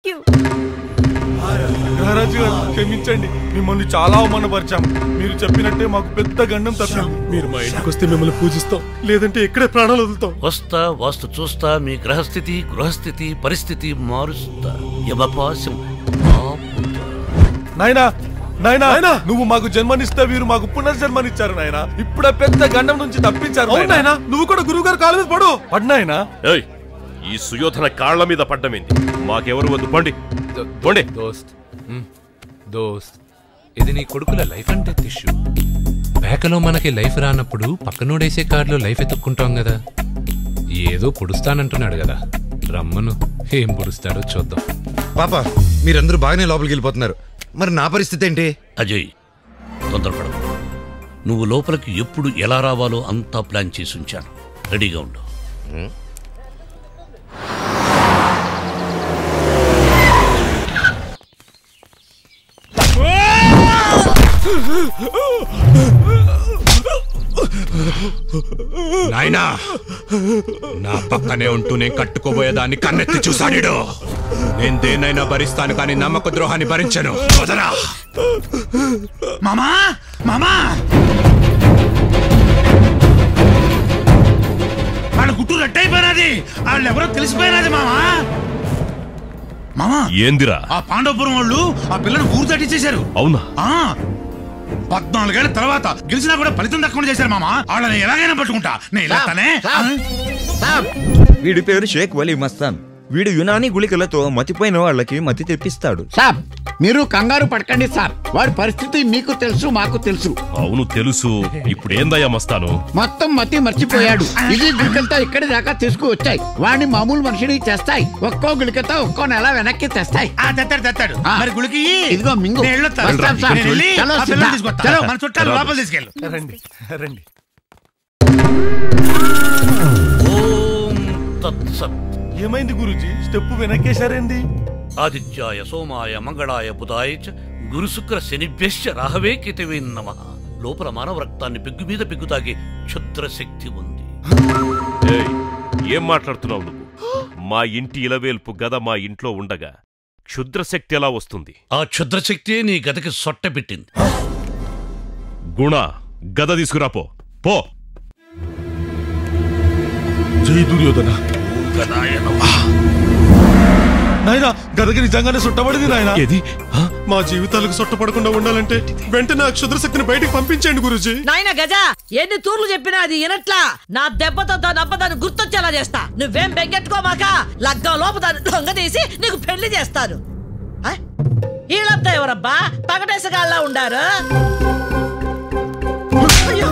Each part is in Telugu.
యూ మహారాజు గారు క్షమించండి మిమ్మల్ని చాలా అవమానపరిచాం మీరు చెప్పినట్టే మాకు పెద్ద గండం తప్పింది మీరు మా ఇంటికి వస్తే మిమ్మల్ని పూజిస్తాం లేదంటే ఇక్కడే ప్రాణాలు వదులుతాం వస్తా వాస్తు చూస్తా మీ గ్రహస్థితి గృహస్థితి పరిస్థితి మారుస్తా యమపాశం ఆపుతా. నాయనా నాయనా నువ్వు మాకు జన్మనిస్తే వీరు మాకు పునర్జన్మనిచ్చారు నాయనా ఇప్పుడే పెద్ద గండం నుంచి తప్పించారు నాయనా నువ్వు కూడా గురువు గారు కాలు మీద పడు పడినాయనా ఏయ్ ఈ సుయోధన కాళ్ల మీద పడ్డమేంది మాకెవరు వద్దు పండి పండి దోస్త్ మ్, దోస్త్ ఇది నీ కొడుకుల లైఫ్ అండ్ డెత్ ఇష్యూ పేకలో మనకి లైఫ్ రానప్పుడు పక్కనోడేసే కార్లో లైఫ్ ఎత్తుక్కుంటాం కదా ఏదో పుడుస్తానంటున్నాడు కదా రమ్మను ఏం పుడుస్తాడో చూద్దాం పాప మీరందరూ బాగానే లోపలికి వెళ్ళిపోతున్నారు మరి నా పరిస్థితి ఏంటి అజయ్ తొందరపడ నువ్వు లోపలికి ఎప్పుడు ఎలా రావాలో అంతా ప్లాన్ చేసి ఉంచాను రెడీగా ఉండు నాయనా నా పక్కనే ఉంటూ నేను కట్టుకోబోయేదాన్ని కన్నెత్తి చూశాడు నేను దేన్నైనా భరిస్తాను కానీ నమ్మక ద్రోహాన్ని భరించను వదరా మామా మామా వాళ్ళ గుట్టు రెట్టయిపోయినది వాళ్ళు ఎవరో తెలిసిపోయినది మామా మామా ఏందిరా ఆ పాండవపురం వాళ్ళు ఆ పిల్లని ఊరు తట్టించేశారు అవునా ఆ పద్నాలుగేళ్ల తర్వాత గెలిచినా కూడా ఫలితం దక్కకుండా చేశారు మామా వాళ్ళని ఎలాగైనా పట్టుకుంటా నేను ఇలా తనే వీడి పేరు షేక్ వలీ మస్తాన్ వీడు యునానీ గుళికలతో మతిపోయిన వాళ్ళకి మతి తెప్పిస్తాడు సార్ మీరు కంగారు పడకండి సార్ వాడి పరిస్థితి మీకు తెలుసు మాకు తెలుసు అవును తెలుసు ఇప్పుడు ఏందయ్యా మస్తాను మొత్తం మతి మర్చిపోయాడు ఇది గుళికలతో ఇక్కడి దాకా తీసుకువచ్చాయి వాడిని మామూలు మనిషిని చేస్తాయి ఒక్కో గుళికతో ఒక్కో నెల వెనక్కి తెస్తాయి ఆ తెత్తాడు తెత్తాడు ఆ. మరి గుడికి ఇదిగో మింగు. నేను వెళ్ళొత్తాను. వస్తాం సార్. నేను వెళ్ళి చలో, ఆ పిల్లని సిద్ధా. తీసుకొస్తా. చలో. మన చుట్టాలు లోపల తీసుకెళ్ళు రండి రండి ఓం తత్సత్ ఏమైంది గురుజీ స్టెప్ వెనక్కేశారేంది ఆదిత్యాయ సోమాయ మంగళాయ బుధాయ చ గురు శుక్ర శనిభ్యశ్చ రాహవే కితవే నమ లోపల మానవ రక్తాన్ని పెగ్గు మీద పెగ్గు తాగే క్షుద్ర శక్తి ఉంది ఏయ్ ఏం మాట్లాడుతున్నావు నువ్వు మా ఇంటి ఇలవేల్పు గద మా ఇంట్లో ఉండగా క్షుద్ర శక్తి ఎలా వస్తుంది ఆ క్షుద్ర శక్తియే నీ గతకి సొట్ట పెట్టింది గుణ గద తీసుకురాపో పో జై దుర్యోధన గదాయ నమః. నాయనా గదకి నిజంగానే సుట్టబడింది నాయనా ఏది మా జీవితాలకు సుట్టపడకుండా ఉండాలంటే వెంటనే ఆ క్షుద్ర శక్తిని బయటికి పంపించండి గురుజీ నాయన గజ ఎన్ని తూర్లు చెప్పినా అది వినట్లా నా దెబ్బతో దాని అబ్బ దాన్ని గుర్తొచ్చేలా చేస్తా నువ్వేం బెంగెట్టుకోమాక లగ్గం లోపు దాన్ని దొంగ తీసి నీకు పెళ్లి చేస్తాను ఆ? వీళ్ళంతా ఎవరబ్బా పగటేసగాళ్ళ ఉండారు అయ్యో.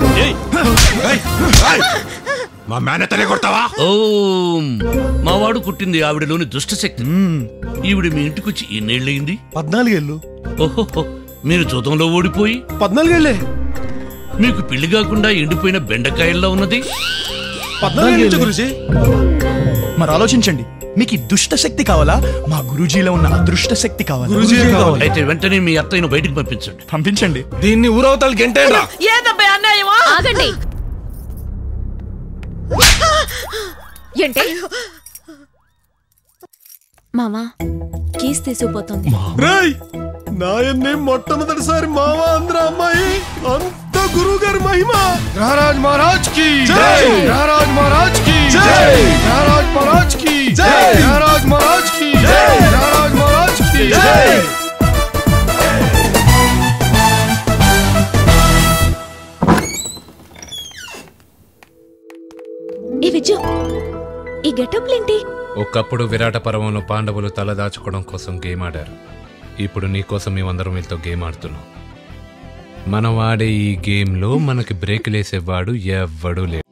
మా మేనతనే కొడతావా ఓం మావాడు కుట్టింది ఆవిడలోని దుష్ట శక్తి ఈవిడ మీ ఇంటికొచ్చి ఎన్నేళ్ళయింది పద్నాలుగేళ్ళు ఓహోహో మీరు జూదంలో ఓడిపోయి పద్నాలుగేళ్లే మీకు పెళ్లి కాకుండా ఎండిపోయిన బెండకాయల్లో ఉన్నది పద్నాలుగేళ్ళు గురుజీ మరి ఆలోచించండి మీకు ఈ దుష్ట శక్తి కావాలా మా గురూజీలో ఉన్న అదృష్ట శక్తి కావాలా గురూజీ కావాలి అయితే వెంటనే మీ అత్తయ్యను బయటికి పంపించండి పంపించండి దీన్ని ఊరవతలకి గంటేరా ఏందబ్బా అన్యాయమా ఆగండి ఏంటి మామా కీస్ తీసుకుపోతుంది రేయ్ నాయన్నే మొట్టమొదటిసారి మావా ఆంధ్ర అమ్మాయి అంత గురువు గారి మహిమ రారాజ్ మహారాజ్ కి జై రారాజ్ మహారాజ్ కి జై రారాజ్ మహారాజ్ కి జై రారాజ్ మహారాజ్ కి జై రారాజ్ మహారాజ్ కి జై ఏ విజు ఈ గెటప్లేంటి ఒకప్పుడు విరాట పర్వంలో పాండవులు తల దాచుకోవడం కోసం గేమ్ ఆడారు ఇప్పుడు నీ కోసం మేమందరం వీళ్ళతో గేమ్ ఆడుతున్నాం మనం ఆడే ఈ గేమ్లో మనకి బ్రేక్ లేసేవాడు ఎవ్వడూ లేడు